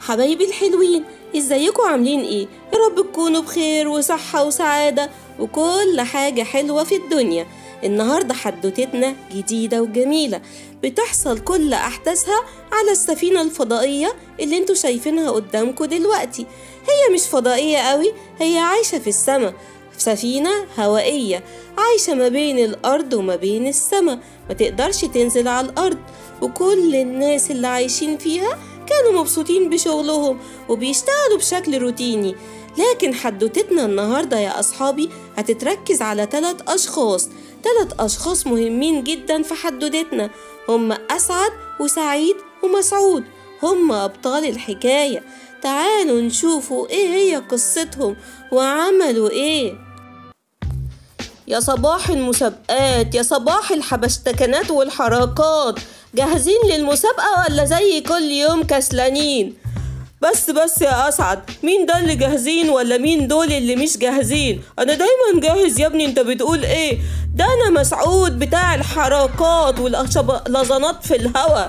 حبايبي الحلوين ازيكم عاملين ايه يا رب تكونوا بخير وصحة وسعادة وكل حاجة حلوة في الدنيا النهاردة حدوتتنا جديدة وجميلة بتحصل كل أحداثها على السفينة الفضائية اللي انتوا شايفينها قدامكم دلوقتي هي مش فضائية قوي هي عايشة في السماء سفينة هوائية عايشة ما بين الأرض وما بين السماء ما تقدرش تنزل على الأرض وكل الناس اللي عايشين فيها كانوا مبسوطين بشغلهم وبيشتغلوا بشكل روتيني لكن حدوتتنا النهاردة يا أصحابي هتتركز على ثلاث أشخاص ثلاث أشخاص مهمين جدا في حدوتتنا هم أسعد وسعيد ومسعود هم أبطال الحكاية تعالوا نشوفوا إيه هي قصتهم وعملوا إيه يا صباح المسابقات يا صباح الحبشتكنات والحركات جاهزين للمسابقة ولا زي كل يوم كسلانين بس بس يا أسعد مين ده اللي جاهزين ولا مين دول اللي مش جاهزين أنا دايما جاهز يا ابني أنت بتقول إيه ده أنا مسعود بتاع الحركات واللظنات في الهوا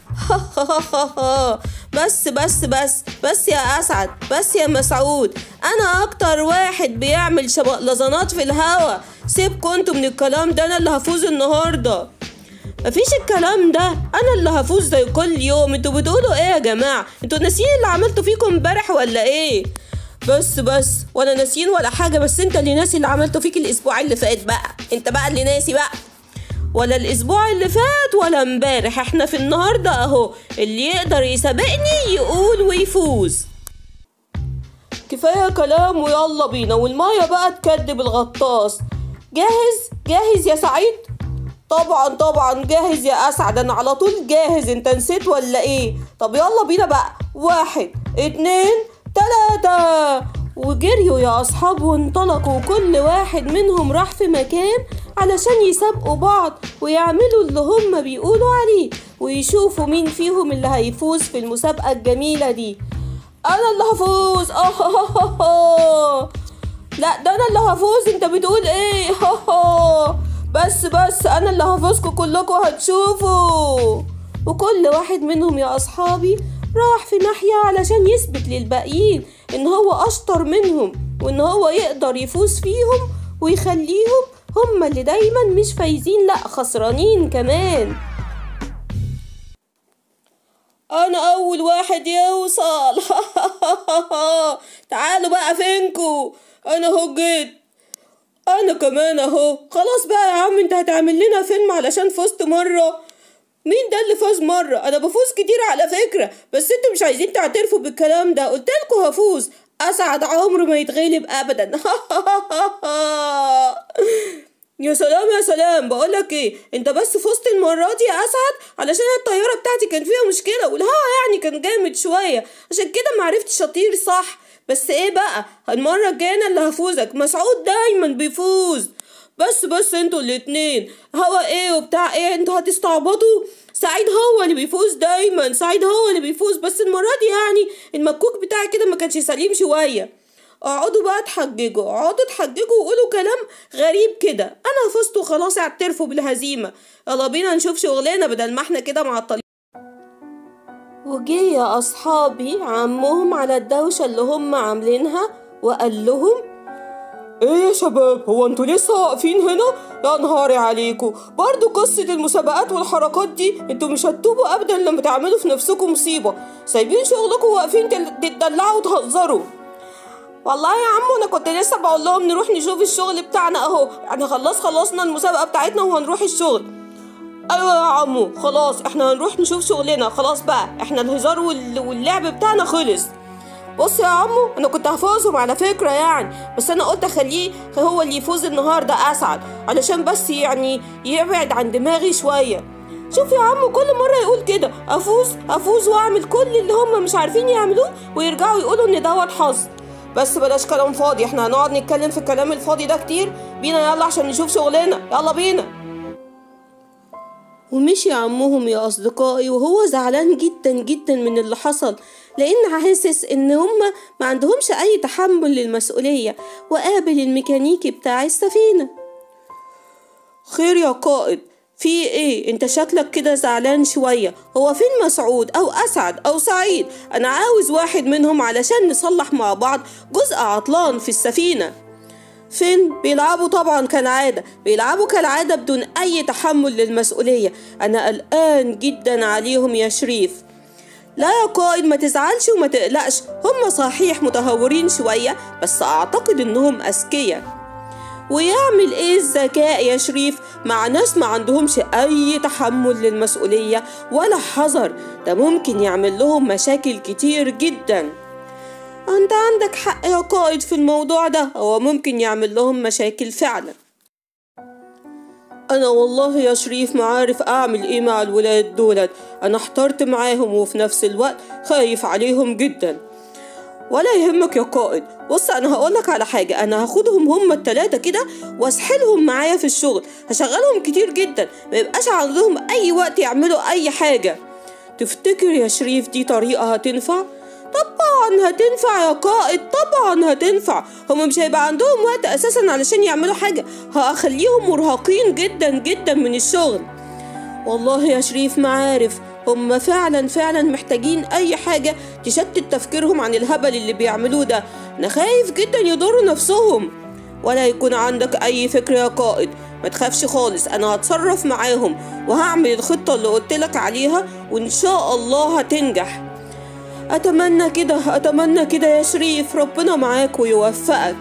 بس بس بس بس يا أسعد بس يا مسعود أنا أكتر واحد بيعمل لظنات في الهوا سيبكوا انتوا من الكلام ده أنا اللي هفوز النهاردة مفيش الكلام ده انا اللي هفوز زي كل يوم انتوا بتقولوا ايه يا جماعه انتوا ناسيين اللي عملته فيكم امبارح ولا ايه بس بس ولا ناسيين ولا حاجه بس انت اللي ناسي اللي عملته فيك الاسبوع اللي فات بقى انت بقى اللي ناسي بقى ولا الاسبوع اللي فات ولا امبارح احنا في النهارده اهو اللي يقدر يسابقني يقول ويفوز كفايه كلام ويلا بينا والميه بقى تكدب الغطاس جاهز جاهز يا سعيد طبعا طبعا جاهز يا اسعد انا على طول جاهز انت نسيت ولا ايه طب يلا بينا بقى واحد اتنين تلاتة وجريوا يا اصحاب وانطلقوا كل واحد منهم راح في مكان علشان يسابقوا بعض ويعملوا اللي هم بيقولوا عليه ويشوفوا مين فيهم اللي هيفوز في المسابقة الجميلة دي انا اللي هفوز اه لا ده انا اللي هفوز انت بتقول ايه بس بس انا اللي هفوزكم كلكم هتشوفوا وكل واحد منهم يا اصحابي راح في ناحية علشان يثبت للباقيين ان هو اشطر منهم وان هو يقدر يفوز فيهم ويخليهم هما اللي دايما مش فايزين لا خسرانين كمان انا اول واحد يوصل تعالوا بقى فينكو انا هو جيت انا كمان اهو خلاص بقى يا عم انت هتعمل لنا فيلم علشان فزت مره مين ده اللي فاز مرة؟ أنا بفوز كتير على فكرة بس انتوا مش عايزين تعترفوا بالكلام ده قلتلكوا هفوز أسعد عمره ما يتغلب أبدا يا سلام يا سلام بقولك ايه انت بس فزت المرة دي يا أسعد علشان الطيارة بتاعتي كان فيها مشكلة والهوا يعني كان جامد شوية عشان كده معرفتش أطير صح بس ايه بقى المرة الجاية انا اللي هفوزك مسعود دايما بيفوز بس بس انتوا الاتنين هوا ايه وبتاع ايه انتوا هتستعبطوا سعيد هو اللي بيفوز دايما سعيد هو اللي بيفوز بس المرة دي يعني المكوك بتاعي كده ما كانش سليم شوية اقعدوا بقى تحججوا اقعدوا تحججوا وقولوا كلام غريب كده انا فزت وخلاص اعترفوا بالهزيمة يلا بينا نشوف شغلنا بدل ما احنا كده معطلين وجه يا أصحابي عمهم على الدوشة اللي هم عاملينها وقال لهم ايه يا شباب هو انتوا لسه واقفين هنا يا نهاري عليكم برضو قصة المسابقات والحركات دي انتوا مش هتتوبوا ابدا لما تعملوا في نفسكم مصيبة سايبين شغلكم واقفين تتدلعوا وتهزروا والله يا عمو انا كنت لسه بقول لهم نروح نشوف الشغل بتاعنا اهو يعني خلاص خلصنا المسابقة بتاعتنا وهنروح الشغل ايوه يا عمو خلاص احنا هنروح نشوف شغلنا خلاص بقى احنا الهزار واللعب بتاعنا خلص بص يا عمو انا كنت هفوزهم على فكرة يعني بس انا قلت اخليه هو اللي يفوز النهاردة اسعد علشان بس يعني يبعد عن دماغي شوية شوف يا عمو كل مرة يقول كده افوز افوز واعمل كل اللي هم مش عارفين يعملوه ويرجعوا يقولوا ان دوت حظ بس بلاش كلام فاضي احنا هنقعد نتكلم في الكلام الفاضي ده كتير بينا يلا عشان نشوف شغلنا يلا بينا ومشي عمهم يا أصدقائي وهو زعلان جدا جدا من اللي حصل لأن حاسس إن هما ما عندهمش أي تحمل للمسؤولية وقابل الميكانيكي بتاع السفينة خير يا قائد في ايه انت شكلك كده زعلان شوية هو فين مسعود او اسعد او سعيد انا عاوز واحد منهم علشان نصلح مع بعض جزء عطلان في السفينة فين بيلعبوا طبعا كالعادة بيلعبوا كالعادة بدون اي تحمل للمسؤولية انا قلقان جدا عليهم يا شريف لا يا قائد ما تزعلش وما تقلقش هم صحيح متهورين شوية بس أعتقد إنهم أذكياء ويعمل إيه الذكاء يا شريف مع ناس ما عندهمش أي تحمل للمسؤولية ولا حذر ده ممكن يعمل لهم مشاكل كتير جدا أنت عندك حق يا قائد في الموضوع ده هو ممكن يعمل لهم مشاكل فعلا أنا والله يا شريف ما عارف أعمل إيه مع الولاد دولت أنا احترت معاهم وفي نفس الوقت خايف عليهم جدا ولا يهمك يا قائد بص أنا هقولك على حاجة أنا هاخدهم هما التلاتة كده واسحلهم معايا في الشغل هشغلهم كتير جدا ما يبقاش عندهم أي وقت يعملوا أي حاجة تفتكر يا شريف دي طريقة هتنفع؟ طبعا هتنفع يا قائد طبعا هتنفع هما مش هيبقى عندهم وقت اساسا علشان يعملوا حاجة هخليهم مرهقين جدا جدا من الشغل والله يا شريف ما عارف هما فعلا فعلا محتاجين اي حاجة تشتت تفكيرهم عن الهبل اللي بيعملوه ده انا خايف جدا يضروا نفسهم ولا يكون عندك اي فكرة يا قائد ما تخافش خالص انا هتصرف معاهم وهعمل الخطة اللي قلتلك عليها وان شاء الله هتنجح أتمنى كده أتمنى كده يا شريف ربنا معاك ويوفقك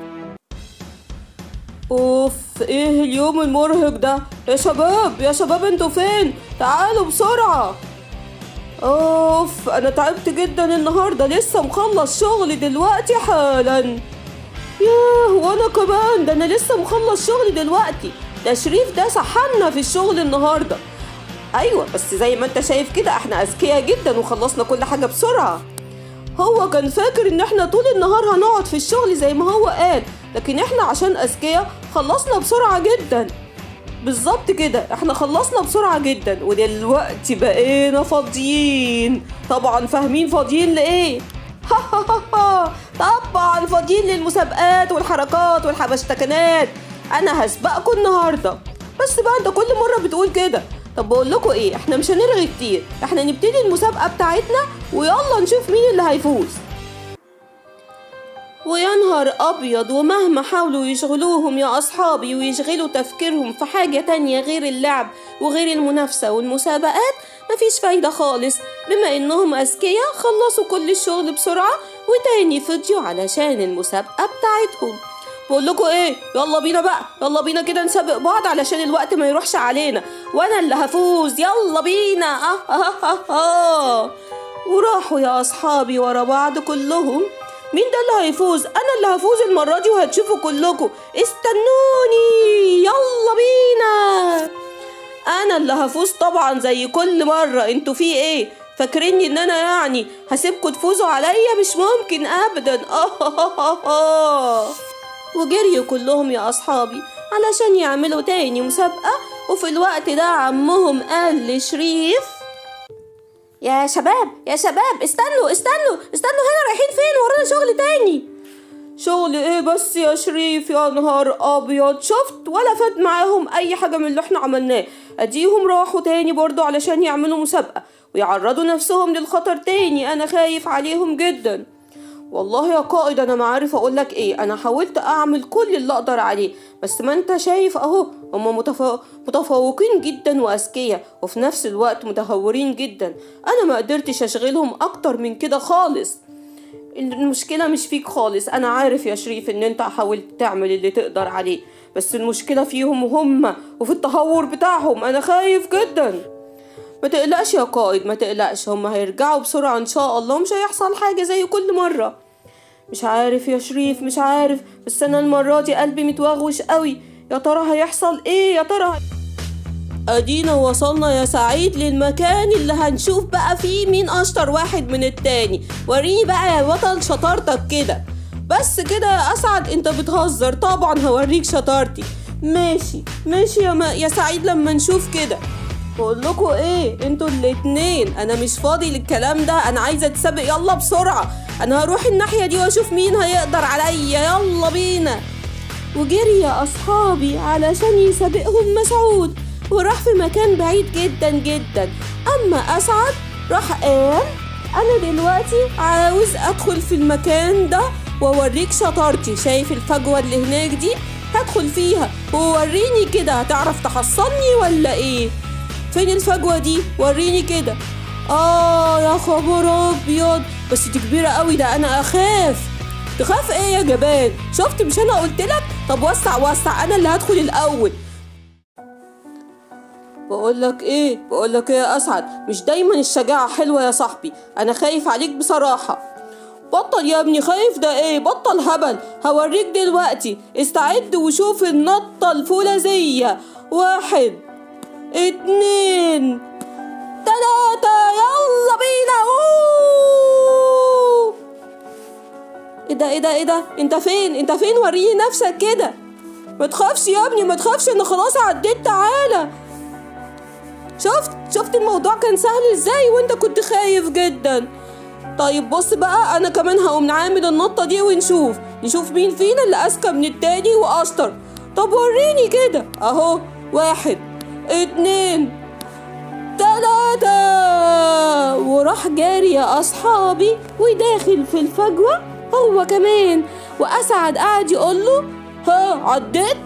أوف إيه اليوم المرهق ده يا شباب يا شباب انتوا فين تعالوا بسرعة أوف أنا تعبت جدا النهاردة لسه مخلص شغلي دلوقتي حالا ياه وأنا كمان ده أنا لسه مخلص شغلي دلوقتي ده شريف ده سحلنا في الشغل النهارده ايوه بس زي ما انت شايف كده احنا اذكياء جدا وخلصنا كل حاجه بسرعه هو كان فاكر ان احنا طول النهار هنقعد في الشغل زي ما هو قال لكن احنا عشان اذكياء خلصنا بسرعه جدا بالظبط كده احنا خلصنا بسرعه جدا ودلوقتي بقينا فاضيين طبعا فاهمين فاضيين لايه طبعا فاضيين للمسابقات والحركات والحبشتكنات انا هسبقكم النهارده بس بقى انت كل مره بتقول كده طب بقول لكم ايه احنا مش هنرغي كتير احنا نبتدي المسابقه بتاعتنا ويلا نشوف مين اللي هيفوز ويا نهار ابيض ومهما حاولوا يشغلوهم يا اصحابي ويشغلوا تفكيرهم في حاجه تانية غير اللعب وغير المنافسه والمسابقات مفيش فايده خالص بما انهم اذكياء خلصوا كل الشغل بسرعه وتاني فضيوا علشان المسابقه بتاعتهم بقول لكم ايه يلا بينا بقى يلا بينا كده نسابق بعض علشان الوقت ما يروحش علينا وانا اللي هفوز يلا بينا اه اه اه, آه. وراحوا يا اصحابي ورا بعض كلهم مين ده اللي هيفوز انا اللي هفوز المره دي وهتشوفوا كلكم استنوني يلا بينا انا اللي هفوز طبعا زي كل مره انتوا في ايه فاكريني ان انا يعني هسيبكم تفوزوا عليا مش ممكن ابدا اه اه اه, آه. وجريوا كلهم يا أصحابي علشان يعملوا تاني مسابقة وفي الوقت ده عمهم قال لشريف يا شباب يا شباب استنوا استنوا استنوا هنا رايحين فين ورانا شغل تاني شغل ايه بس يا شريف يا نهار ابيض شفت ولا فاد معاهم اي حاجه من اللي احنا عملناه اديهم راحوا تاني برضو علشان يعملوا مسابقه ويعرضوا نفسهم للخطر تاني انا خايف عليهم جدا والله يا قائد انا ما عارف اقول لك ايه انا حاولت اعمل كل اللي اقدر عليه بس ما انت شايف اهو هم متفو... متفوقين جدا واذكياء وفي نفس الوقت متهورين جدا انا ما قدرتش اشغلهم اكتر من كده خالص المشكلة مش فيك خالص أنا عارف يا شريف إن أنت حاولت تعمل اللي تقدر عليه بس المشكلة فيهم هم وفي التهور بتاعهم أنا خايف جدا ما تقلقش يا قائد ما تقلقش هم هيرجعوا بسرعة إن شاء الله مش هيحصل حاجة زي كل مرة مش عارف يا شريف مش عارف بس أنا المرة دي قلبي متوغوش قوي يا ترى هيحصل إيه يا ترى ادينا وصلنا يا سعيد للمكان اللي هنشوف بقى فيه مين اشطر واحد من التاني وريني بقى يا بطل شطارتك كده بس كده يا اسعد انت بتهزر طبعا هوريك شطارتي ماشي ماشي يا, ما يا سعيد لما نشوف كده بقول لكم ايه انتوا الاتنين انا مش فاضي للكلام ده انا عايزه اتسابق يلا بسرعه انا هروح الناحيه دي واشوف مين هيقدر عليا يلا بينا وجري يا اصحابي علشان يسابقهم مسعود وراح في مكان بعيد جدا جدا اما اسعد راح قال انا دلوقتي عاوز ادخل في المكان ده واوريك شطارتي شايف الفجوه اللي هناك دي هدخل فيها ووريني كده هتعرف تحصلني ولا ايه فين الفجوه دي وريني كده اه يا خبر ابيض بس دي كبيره قوي ده انا اخاف تخاف ايه يا جبان شفت مش انا قلت لك طب وسع وسع انا اللي هدخل الاول بقول لك ايه بقول لك ايه يا اسعد مش دايما الشجاعه حلوه يا صاحبي انا خايف عليك بصراحه بطل يا ابني خايف ده ايه بطل هبل هوريك دلوقتي استعد وشوف النطه الفولاذيه واحد اتنين تلاتة يلا بينا أوه! ايه ده ايه ده ايه ده انت فين انت فين وريني نفسك كده ما تخافش يا ابني ما تخافش انا خلاص عديت تعالى شفت شفت الموضوع كان سهل ازاي وانت كنت خايف جدا طيب بص بقى انا كمان هقوم نعامل النطة دي ونشوف نشوف مين فينا اللي اذكى من التاني واشطر طب وريني كده اهو واحد اتنين تلاتة وراح جاري يا أصحابي وداخل في الفجوة هو كمان وأسعد قاعد يقول له ها عديت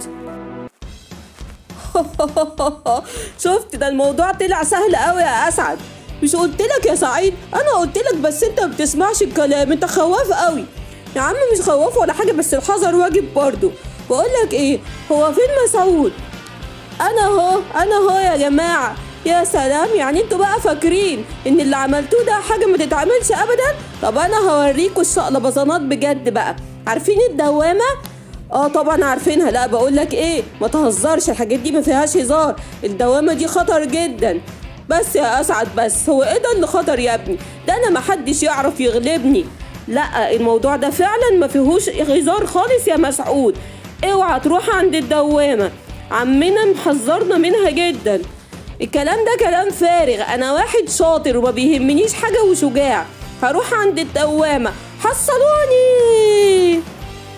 شفت ده الموضوع طلع سهل قوي يا أسعد مش قلت لك يا سعيد انا قلت لك بس انت ما بتسمعش الكلام انت خواف قوي يا عم مش خواف ولا حاجه بس الحذر واجب برضه بقول لك ايه هو فين مسعود انا اهو انا اهو يا جماعه يا سلام يعني انتوا بقى فاكرين ان اللي عملتوه ده حاجه ما تتعملش ابدا طب انا هوريكوا الشقلبظانات بجد بقى عارفين الدوامه اه طبعا عارفينها لا بقول لك ايه ما تهزرش الحاجات دي ما فيهاش هزار الدوامه دي خطر جدا بس يا اسعد بس هو ايه ده اللي خطر يا ابني ده انا محدش يعرف يغلبني لا الموضوع ده فعلا ما فيهوش هزار خالص يا مسعود اوعى تروح عند الدوامه عمنا محذرنا منها جدا الكلام ده كلام فارغ انا واحد شاطر وما بيهمنيش حاجه وشجاع هروح عند الدوامه حصلوني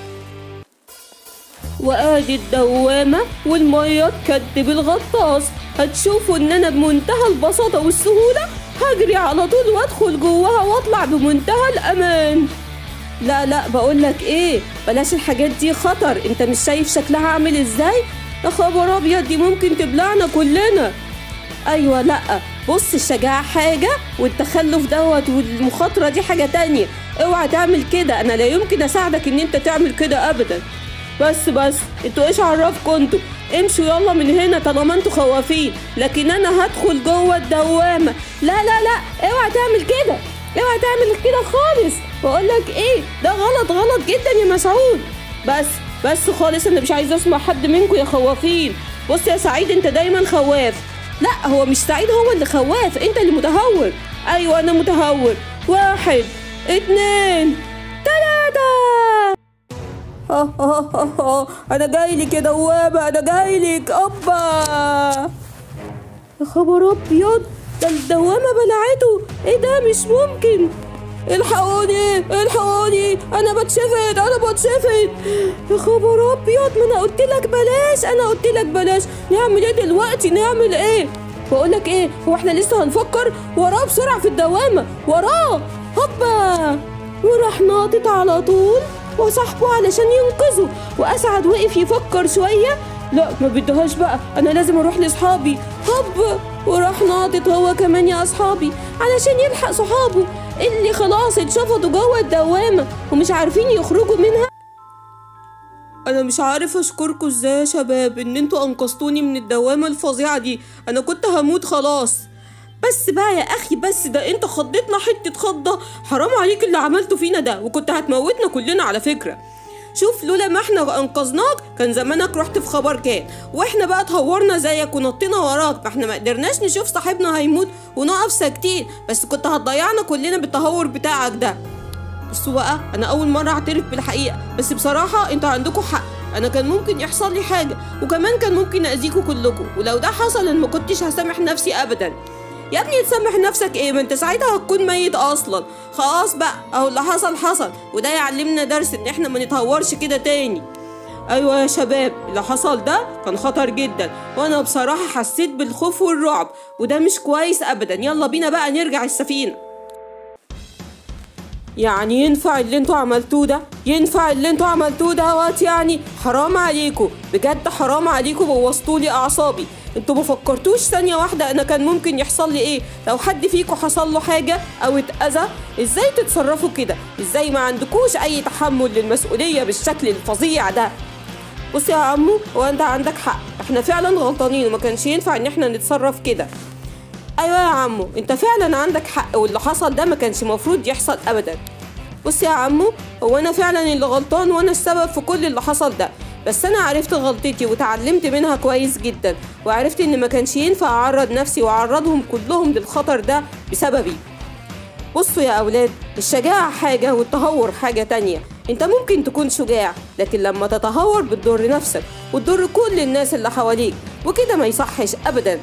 وادي الدوامة والمية تكدب الغطاس هتشوفوا ان انا بمنتهى البساطة والسهولة هجري على طول وادخل جواها واطلع بمنتهى الامان لا لا بقولك ايه بلاش الحاجات دي خطر انت مش شايف شكلها عامل ازاي يا خبر ابيض دي ممكن تبلعنا كلنا ايوه لا بص الشجاعة حاجة والتخلف دوت والمخاطرة دي حاجة تانية اوعى تعمل كده انا لا يمكن اساعدك ان انت تعمل كده ابدا بس بس انتوا ايش عرفكوا انتوا امشوا يلا من هنا طالما انتوا خوافين لكن انا هدخل جوه الدوامه لا لا لا اوعى تعمل كده اوعى تعمل كده خالص بقول لك ايه ده غلط غلط جدا يا مسعود بس بس خالص انا مش عايزه اسمع حد منكم يا خوافين بص يا سعيد انت دايما خواف لا هو مش سعيد هو اللي خواف انت اللي متهور ايوه انا متهور واحد اتنين تلاته انا جاي لك يا دوامه انا جاي لك اوبا يا خبر ابيض ده الدوامه بلعته ايه ده مش ممكن الحقوني الحقوني انا بتشفت انا بتشفت يا خبر ابيض ما انا قلت لك بلاش انا قلت لك بلاش نعمل ايه دلوقتي نعمل ايه بقول لك ايه هو احنا لسه هنفكر وراه بسرعه في الدوامه وراه هوبا وراح ناطط على طول وصاحبه علشان ينقذه واسعد وقف يفكر شويه لا ما بدهاش بقى انا لازم اروح لاصحابي هوب وراح ناطط هو كمان يا اصحابي علشان يلحق صحابه اللي خلاص اتشفطوا جوه الدوامه ومش عارفين يخرجوا منها انا مش عارف اشكركم ازاي يا شباب ان انتوا انقذتوني من الدوامه الفظيعه دي انا كنت هموت خلاص بس بقى يا اخي بس ده انت خضتنا حته خضه حرام عليك اللي عملته فينا ده وكنت هتموتنا كلنا على فكره شوف لولا ما احنا انقذناك كان زمانك رحت في خبر كان واحنا بقى اتهورنا زيك ونطينا وراك ما احنا ما قدرناش نشوف صاحبنا هيموت ونقف ساكتين بس كنت هتضيعنا كلنا بالتهور بتاعك ده بصوا بقى انا اول مره اعترف بالحقيقه بس بصراحه انتوا عندكم حق انا كان ممكن يحصل لي حاجه وكمان كان ممكن اذيكوا كلكم ولو ده حصل انا ما كنتش هسامح نفسي ابدا يا ابني تسامح نفسك ايه ما انت ساعتها هتكون ميت اصلا خلاص بقى اهو اللي حصل حصل وده يعلمنا درس ان احنا ما نتهورش كده تاني ايوه يا شباب اللي حصل ده كان خطر جدا وانا بصراحه حسيت بالخوف والرعب وده مش كويس ابدا يلا بينا بقى نرجع السفينه يعني ينفع اللي انتوا عملتوه ده ينفع اللي انتوا عملتوه ده وقت يعني حرام عليكم بجد حرام عليكم بوظتولي اعصابي انتوا ما فكرتوش ثانيه واحده انا كان ممكن يحصل لي ايه لو حد فيكم حصل له حاجه او اتاذى ازاي تتصرفوا كده ازاي ما عندكوش اي تحمل للمسؤوليه بالشكل الفظيع ده بص يا عمو هو انت عندك حق احنا فعلا غلطانين وما كانش ينفع ان احنا نتصرف كده ايوه يا عمو انت فعلا عندك حق واللي حصل ده ما كانش مفروض يحصل ابدا بص يا عمو هو انا فعلا اللي غلطان وانا السبب في كل اللي حصل ده بس انا عرفت غلطتي وتعلمت منها كويس جدا وعرفت ان ما كانش ينفع اعرض نفسي واعرضهم كلهم للخطر ده بسببي بصوا يا أولاد الشجاعة حاجة والتهور حاجة تانية انت ممكن تكون شجاع لكن لما تتهور بتضر نفسك وتضر كل الناس اللي حواليك وكده ما يصحش أبدا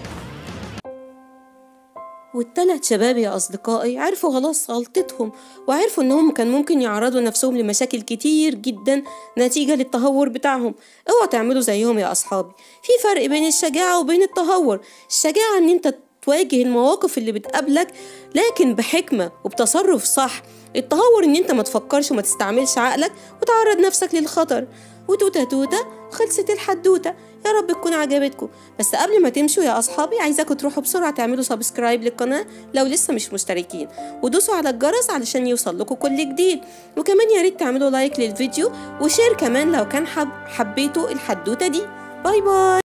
والتلات شباب يا أصدقائي عرفوا خلاص غلطتهم وعرفوا إنهم كان ممكن يعرضوا نفسهم لمشاكل كتير جدا نتيجة للتهور بتاعهم اوعوا تعملوا زيهم يا أصحابي في فرق بين الشجاعة وبين التهور الشجاعة إن أنت تواجه المواقف اللي بتقابلك لكن بحكمة وبتصرف صح التهور إن أنت ما تفكرش وما تستعملش عقلك وتعرض نفسك للخطر وتوتة توتة خلصت الحدوتة يا رب تكون عجبتكم بس قبل ما تمشوا يا أصحابي عايزاكم تروحوا بسرعة تعملوا سبسكرايب للقناة لو لسه مش مشتركين ودوسوا على الجرس علشان يوصل لكم كل جديد وكمان يا ريت تعملوا لايك للفيديو وشير كمان لو كان حب حبيتوا الحدوتة دي باي باي